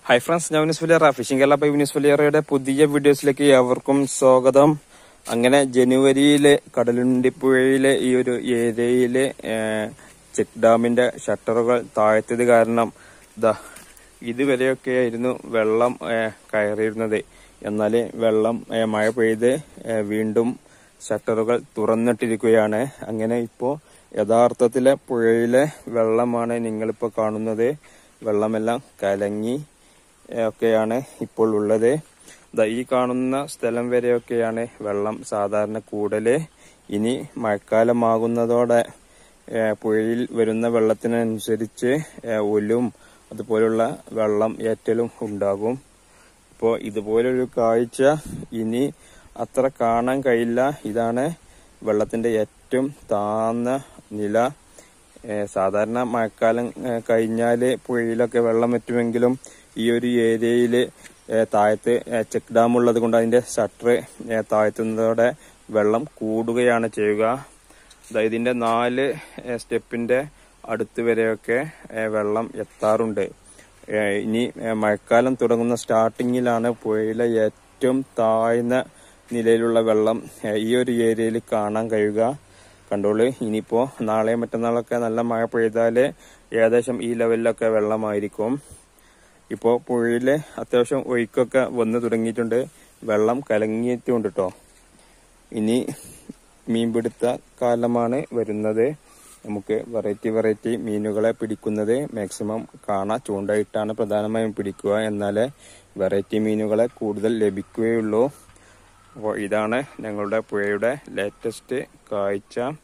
hi friends ഞാൻ Yunis Valiyara fishing Kerala by Yunis വലിയറയുടെ പുതിയ വീഡിയോസിലേക്ക് ഏവർക്കും സ്വാഗതം അങ്ങനെ ജനുവരിയിലെ കടലുണ്ടിപ്പുഴയിലെ ഈ ഒരു ഏരിയയിലെ ചെക്ക് ഡാമിന്റെ ഷട്ടറുകൾ താഴ്ത്തത് കാരണം ദാ ഇതുവരെയൊക്കെ ആയിരുന്നു വെള്ളം ഏ, കയറിയിരുന്നത് എന്നാൽ വെള്ളം ഏ, മഴ പെയ്ത് ഏ, വീണ്ടും ഷട്ടറുകൾ തുറന്നിട്ടിരിക്കുകയാണ് അങ്ങനെ ഇപ്പോൾ യഥാർത്ഥത്തിലെ പുഴയിലെ വെള്ളമാണ് നിങ്ങളിപ്പോൾ കാണുന്നത് വെള്ളമെല്ലാം കലങ്ങി ഏ, ഒക്കെയാണ് ഇപ്പോൾ ഉള്ളത് ദാ ഈ കാണുന്ന സ്ഥലം വരെയൊക്കെയാണ് വെള്ളം സാധാരണ കൂടല് ഇനി മഴക്കാലമാകുന്നതോടെ ഏ, പുഴയിൽ വരുന്ന വെള്ളത്തിനനുസരിച്ച് ഏ, ഒലും അതുപോലുള്ള വെള്ളം ഏറ്റലും ഉണ്ടാകും ഇപ്പോൾ ഇതുപോലൊരു കാഴ്ച ഇനി അത്ര കാണാൻ കഴിയില്ല ഇതാണ് വെള്ളത്തിന്റെ ഏറ്റവും താന്ന നില ഏ, സാധാരണ മഴക്കാലം ഏ, കഴിഞ്ഞാല് പുഴയിലൊക്കെ വെള്ളം എത്തുമെങ്കിലും ഈ ഒരു ഏരിയയിൽ താഴത്ത് ഏ, ചെക്ക് ഡാം ഉള്ളത് കൊണ്ട് അതിന്റെ ഷട്ടർ താഴ്ത്തുന്നതോടെ വെള്ളം കൂടുകയാണ് ചെയ്യുക ദാ ഇതിന്റെ നാല് ഏ, സ്റ്റെപ്പിന്റെ അടുത്ത് വരെയൊക്കെ ഏ, വെള്ളം എത്താറുണ്ട് ഏ, ഇനി ഏ, മഴക്കാലം തുടങ്ങുന്ന സ്റ്റാർട്ടിങ്ങിലാണ് പുഴയിലെ ഏറ്റവും താഴ്ന്ന നിലയിലുള്ള വെള്ളം ഏ, ഈ ഒരു ഏരിയയിൽ കാണാൻ കഴിയുക കണ്ടോളൂ ഇനിയിപ്പോ നാളെ മറ്റന്നാളൊക്കെ നല്ല മഴ പെയ്താല് ഏകദേശം ഈ ലെവലിലൊക്കെ വെള്ളമായിരിക്കും ഇപ്പോ പുഴയില് അത്യാവശ്യം ഒഴുക്കൊക്കെ വന്നു തുടങ്ങിയിട്ടുണ്ട് വെള്ളം കലങ്ങിയിട്ടുണ്ട് കേട്ടോ ഇനി മീൻപിടുത്ത കാലമാണ് വരുന്നത് നമുക്ക് വെറൈറ്റി വെറൈറ്റി മീനുകളെ പിടിക്കുന്നത് മാക്സിമം കാണാം ചൂണ്ടയിട്ടാണ് പ്രധാനമായും പിടിക്കുക എന്നാലേ വെറൈറ്റി മീനുകളെ കൂടുതൽ ലഭിക്കുകയുള്ളൂ അപ്പോൾ ഇതാണ് ഞങ്ങളുടെ പുഴയുടെ ലേറ്റസ്റ്റ് കാഴ്ച